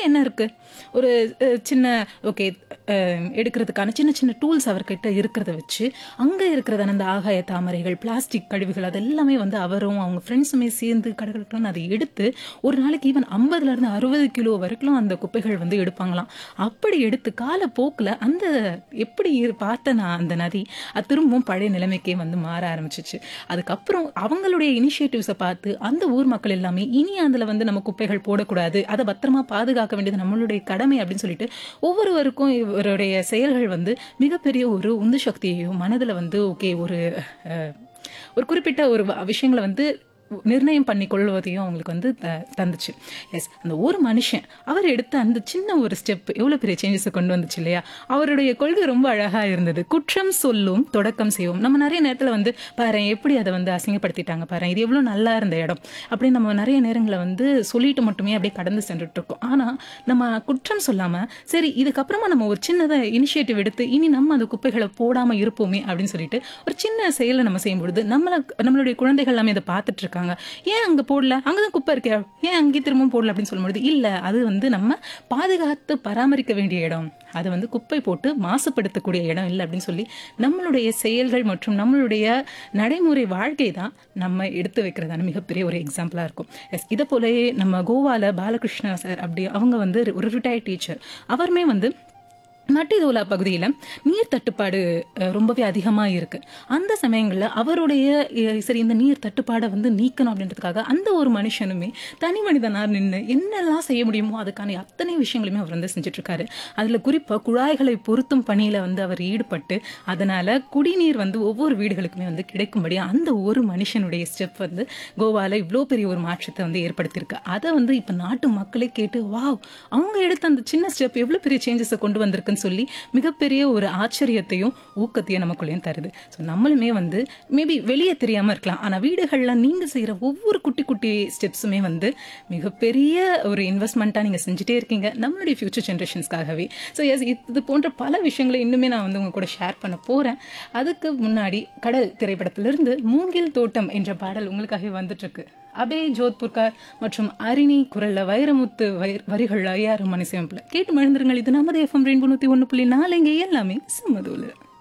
என்ன இருக்கு ஒரு அஹ், சின்ன ஓகே எடுக்கிறதுக்கான சின்ன சின்ன டூல்ஸ் அவர்கிட்ட இருக்கிறத வச்சு அங்கே இருக்கிறதான அந்த ஆகாய தாமரைகள் பிளாஸ்டிக் கழிவுகள் அதெல்லாமே வந்து அவரும் அவங்க ஃப்ரெண்ட்ஸுமே சேர்ந்து கடற்கடன் அதை எடுத்து ஒரு நாளைக்கு ஈவன் ஐம்பதுல இருந்து அறுபது கிலோ வரைக்கும் அந்த குப்பைகள் வந்து எடுப்பாங்களாம் அப்படி எடுத்து காலப்போக்கில் அந்த எப்படி இரு- பார்த்த நான் அந்த நதி அது திரும்பவும் பழைய நிலைமைக்கே வந்து மாற ஆரம்பிச்சிச்சு அதுக்கப்புறம் அவங்களுடைய இனிஷியேட்டிவ்ஸை பார்த்து அந்த ஊர் மக்கள் எல்லாமே இனி அதில் வந்து நம்ம குப்பைகள் போடக்கூடாது அதை பத்திரமா பாதுகாக்க வேண்டியது நம்மளுடைய கடமை அப்படின்னு சொல்லிட்டு ஒவ்வொருவருக்கும் இவருடைய செயல்கள் வந்து மிகப்பெரிய ஒரு உந்து சக்தியையும் மனதில் வந்து ஓகே ஒரு அஹ், ஒரு குறிப்பிட்ட ஒரு வ- விஷயங்களை வந்து நிர்ணயம் பண்ணி கொள்வதையும் அவங்களுக்கு வந்து த- தந்துச்சு எஸ் அந்த ஒரு மனுஷன் அவர் எடுத்த அந்த சின்ன ஒரு ஸ்டெப் எவ்வளோ பெரிய சேஞ்சஸை கொண்டு வந்துச்சு இல்லையா அவருடைய கொள்கை ரொம்ப அழகாக இருந்தது குற்றம் சொல்லும் தொடக்கம் செய்வோம் நம்ம நிறைய நேரத்தில் வந்து பாரு எப்படி அதை வந்து அசிங்கப்படுத்திட்டாங்க பாரு இது எவ்வளோ நல்லா இருந்த இடம் அப்படின்னு நம்ம நிறைய நேரங்களில் வந்து சொல்லிட்டு மட்டுமே அப்படியே கடந்து சென்றுட்டு இருக்கோம் ஆனால் நம்ம குற்றம் சொல்லாமல் சரி இதுக்கப்புறமா நம்ம ஒரு சின்னதாக இனிஷியேட்டிவ் எடுத்து இனி நம்ம அந்த குப்பைகளை போடாமல் இருப்போமே அப்படின்னு சொல்லிட்டு ஒரு சின்ன செயலை நம்ம செய்யும் பொழுது நம்மள நம்மளுடைய குழந்தைகள் எல்லாமே இதை பார்த்துட்டு இருக்காங்க ஏன் அங்கே போடல அங்கே தான் குப்பை இருக்கே ஏன் அங்கேயே திரும்பவும் போடல அப்படின்னு சொல்லும்பொழுது இல்லை அது வந்து நம்ம பாதுகாத்து பராமரிக்க வேண்டிய இடம் அது வந்து குப்பை போட்டு மாசுபடுத்தக்கூடிய இடம் இல்லை அப்படின்னு சொல்லி நம்மளுடைய செயல்கள் மற்றும் நம்மளுடைய நடைமுறை வாழ்க்கை தான் நம்ம எடுத்து வைக்கிறதான மிகப்பெரிய ஒரு எக்ஸாம்பிளாக இருக்கும் எஸ் இதை போலவே நம்ம கோவால பாலகிருஷ்ணா சார் அப்படி அவங்க வந்து ஒரு ரிட்டையர்ட் டீச்சர் அவருமே வந்து மட்டிதோலா பகுதியில் நீர் தட்டுப்பாடு அஹ், ரொம்பவே அதிகமாக இருக்கு அந்த சமயங்களில் அவருடைய அஹ், சரி இந்த நீர் தட்டுப்பாடை வந்து நீக்கணும் அப்படின்றதுக்காக அந்த ஒரு மனுஷனுமே தனி மனிதனாக நின்று என்னெல்லாம் செய்ய முடியுமோ அதுக்கான அத்தனை விஷயங்களுமே அவர் வந்து செஞ்சுட்டு இருக்காரு அதில் குறிப்பாக குழாய்களை பொருத்தும் பணியில் வந்து அவர் ஈடுபட்டு அதனால குடிநீர் வந்து ஒவ்வொரு வீடுகளுக்குமே வந்து கிடைக்கும்படி அந்த ஒரு மனுஷனுடைய ஸ்டெப் வந்து கோவால இவ்வளோ பெரிய ஒரு மாற்றத்தை வந்து ஏற்படுத்தியிருக்கு அதை வந்து இப்போ நாட்டு மக்களே கேட்டு வாவ் அவங்க எடுத்த அந்த சின்ன ஸ்டெப் எவ்வளோ பெரிய சேஞ்சஸை கொண்டு வந்திருக்குன்னு சொல்லி மிகப்பெரிய ஒரு ஆச்சரியத்தையும் ஊக்கத்தையும் நமக்குள்ளேயும் தருது ஸோ நம்மளுமே வந்து மேபி வெளியே தெரியாமல் இருக்கலாம் ஆனால் வீடுகளில் நீங்கள் செய்கிற ஒவ்வொரு குட்டி குட்டி ஸ்டெப்ஸுமே வந்து மிகப்பெரிய ஒரு இன்வெஸ்ட்மெண்ட்டாக நீங்கள் செஞ்சுட்டே இருக்கீங்க நம்மளுடைய ஃபியூச்சர் ஜென்ரேஷன்ஸ்க்காகவே ஸோ எஸ் இது போன்ற பல விஷயங்களை இன்னுமே நான் வந்து உங்க கூட ஷேர் பண்ண போகிறேன் அதுக்கு முன்னாடி கடல் திரைப்படத்திலிருந்து மூங்கில் தோட்டம் என்ற பாடல் உங்களுக்காகவே வந்துட்டு இருக்கு அபய் ஜோத்புர்கார் மற்றும் அரிணி குரல்ல வைரமுத்து வரி- வரிகள் ஐயாறு மணி சேமிப்பில் கேட்டு மழுந்துருங்கள் இது நமது எஃப்எம் ரெண்டு நூற்றி ஒன்று புள்ளி நாலு இங்கே எல்லாமே சம்மதூல